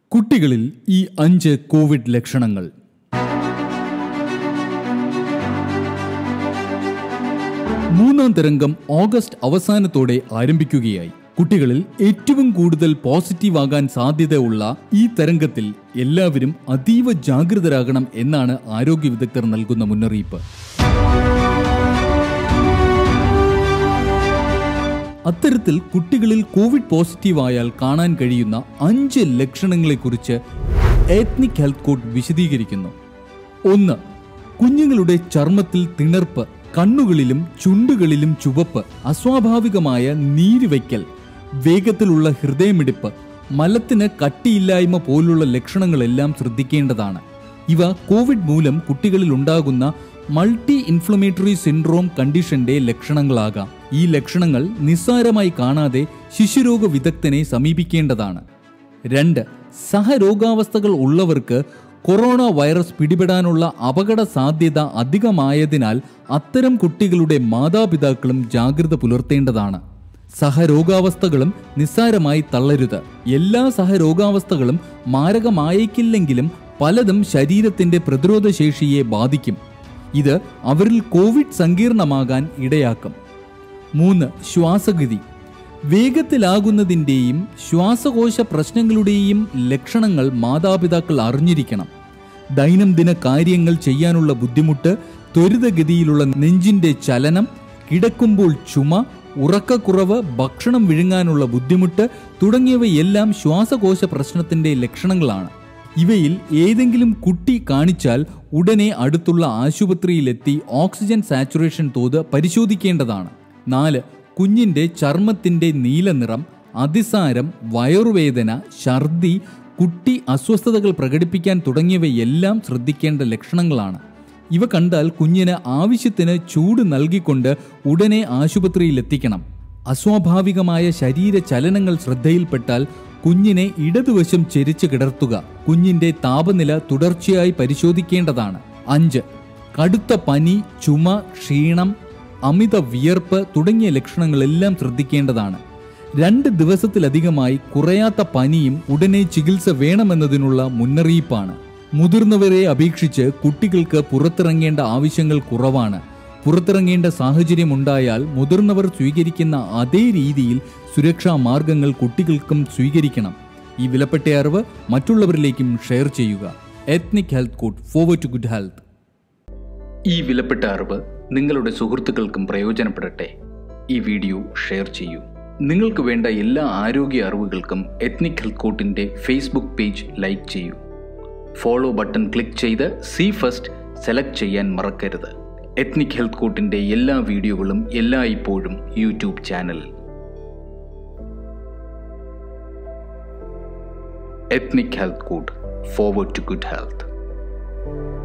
കുട്ടികളിൽ ഈ അഞ്ച് കോവിഡ് ലക്ഷണങ്ങൾ മൂന്നാം തരംഗം ഓഗസ്റ്റ് അവസാനത്തോടെ ആരംഭിക്കുകയായി കുട്ടികളിൽ ഏറ്റവും കൂടുതൽ പോസിറ്റീവ് ആകാൻ സാധ്യതയുള്ള ഈ തരംഗത്തിൽ എല്ലാവരും അതീവ ജാഗ്രതരാകണം എന്നാണ് ആരോഗ്യ വിദഗ്ധർ നൽകുന്ന മുന്നറിയിപ്പ് അത്തരത്തിൽ കുട്ടികളിൽ കോവിഡ് പോസിറ്റീവ് ആയാൽ കാണാൻ കഴിയുന്ന അഞ്ച് ലക്ഷണങ്ങളെക്കുറിച്ച് എത്നിക് ഹെൽത്ത് കോഡ് വിശദീകരിക്കുന്നു ഒന്ന് കുഞ്ഞുങ്ങളുടെ ചർമ്മത്തിൽ തിണർപ്പ് കണ്ണുകളിലും ചുണ്ടുകളിലും ചുവപ്പ് അസ്വാഭാവികമായ നീരുവയ്ക്കൽ വേഗത്തിലുള്ള ഹൃദയമിടിപ്പ് മലത്തിന് കട്ടിയില്ലായ്മ പോലുള്ള ലക്ഷണങ്ങളെല്ലാം ശ്രദ്ധിക്കേണ്ടതാണ് ഇവ കോവിഡ് മൂലം കുട്ടികളിൽ ഉണ്ടാകുന്ന മൾട്ടി ഇൻഫ്ലമേറ്ററി സിൻഡ്രോം കണ്ടീഷന്റെ ലക്ഷണങ്ങളാകാം ഈ ലക്ഷണങ്ങൾ നിസ്സാരമായി കാണാതെ ശിശുരോഗ വിദഗ്ധനെ സമീപിക്കേണ്ടതാണ് രണ്ട് സഹരോഗാവസ്ഥകൾ ഉള്ളവർക്ക് കൊറോണ വൈറസ് പിടിപെടാനുള്ള അപകട സാധ്യത അധികമായതിനാൽ അത്തരം കുട്ടികളുടെ മാതാപിതാക്കളും ജാഗ്രത പുലർത്തേണ്ടതാണ് സഹരോഗാവസ്ഥകളും നിസ്സാരമായി തള്ളരുത് എല്ലാ സഹരോഗാവസ്ഥകളും മാരകമായേക്കില്ലെങ്കിലും പലതും ശരീരത്തിന്റെ പ്രതിരോധ ശേഷിയെ ബാധിക്കും ഇത് അവരിൽ കോവിഡ് സങ്കീർണമാകാൻ ഇടയാക്കും മൂന്ന് ശ്വാസഗതി വേഗത്തിലാകുന്നതിൻ്റെയും ശ്വാസകോശ പ്രശ്നങ്ങളുടെയും ലക്ഷണങ്ങൾ മാതാപിതാക്കൾ അറിഞ്ഞിരിക്കണം ദൈനംദിന കാര്യങ്ങൾ ചെയ്യാനുള്ള ബുദ്ധിമുട്ട് ത്വരിതഗതിയിലുള്ള നെഞ്ചിന്റെ ചലനം കിടക്കുമ്പോൾ ചുമ ഉറക്കക്കുറവ് ഭക്ഷണം വിഴുങ്ങാനുള്ള ബുദ്ധിമുട്ട് തുടങ്ങിയവയെല്ലാം ശ്വാസകോശ പ്രശ്നത്തിന്റെ ലക്ഷണങ്ങളാണ് ഇവയിൽ ഏതെങ്കിലും കുട്ടി കാണിച്ചാൽ ഉടനെ അടുത്തുള്ള ആശുപത്രിയിലെത്തി ഓക്സിജൻ സാച്ചുറേഷൻ തോത് പരിശോധിക്കേണ്ടതാണ് നാല് കുഞ്ഞിന്റെ ചർമ്മത്തിന്റെ നീലനിറം അതിസാരം വയറുവേദന ഛർദി കുട്ടി അസ്വസ്ഥതകൾ പ്രകടിപ്പിക്കാൻ തുടങ്ങിയവയെല്ലാം ശ്രദ്ധിക്കേണ്ട ലക്ഷണങ്ങളാണ് ഇവ കണ്ടാൽ കുഞ്ഞിന് ആവശ്യത്തിന് ചൂട് നൽകിക്കൊണ്ട് ഉടനെ ആശുപത്രിയിൽ എത്തിക്കണം അസ്വാഭാവികമായ ശരീര ചലനങ്ങൾ ശ്രദ്ധയിൽപ്പെട്ടാൽ കുഞ്ഞിനെ ഇടതുവശം ചെരിച്ച് കിടർത്തുക കുഞ്ഞിന്റെ താപനില തുടർച്ചയായി പരിശോധിക്കേണ്ടതാണ് അഞ്ച് കടുത്ത പനി ചുമ ക്ഷീണം അമിത വിയർപ്പ് തുടങ്ങിയ ലക്ഷണങ്ങളെല്ലാം ശ്രദ്ധിക്കേണ്ടതാണ് രണ്ട് ദിവസത്തിലധികമായി കുറയാത്ത പനിയും ഉടനെ ചികിത്സ വേണമെന്നതിനുള്ള മുന്നറിയിപ്പാണ് മുതിർന്നവരെ അപേക്ഷിച്ച് കുട്ടികൾക്ക് പുറത്തിറങ്ങേണ്ട ആവശ്യങ്ങൾ കുറവാണ് പുറത്തിറങ്ങേണ്ട സാഹചര്യമുണ്ടായാൽ മുതിർന്നവർ സ്വീകരിക്കുന്ന അതേ രീതിയിൽ സുരക്ഷാ മാർഗങ്ങൾ കുട്ടികൾക്കും സ്വീകരിക്കണം ഈ വിലപ്പെട്ട അറിവ് മറ്റുള്ളവരിലേക്കും ഷെയർ ചെയ്യുക ethnic health code forward to good health ഈ വിലപ്പെട്ട അറിവ് നിങ്ങളുടെ സുഹൃത്തുക്കൾക്കും പ്രയോജനപ്പെടട്ടെ ഈ വീഡിയോ ഷെയർ ചെയ്യൂ നിങ്ങൾക്ക് വേണ്ട എല്ലാ ആരോഗ്യ അറിവുകൾക്കും എത്നിക് ഹെൽത്ത് കോട്ടിൻ്റെ ഫേസ്ബുക്ക് പേജ് ലൈക്ക് ചെയ്യൂ ഫോളോ ബട്ടൺ ക്ലിക്ക് ചെയ്ത് സി ഫസ്റ്റ് സെലക്ട് ചെയ്യാൻ മറക്കരുത് എത്നിക് ഹെൽത്ത് കോട്ടിൻ്റെ എല്ലാ വീഡിയോകളും എല്ലായ്പ്പോഴും യൂട്യൂബ് ചാനലിൽ ethnic health code forward to good health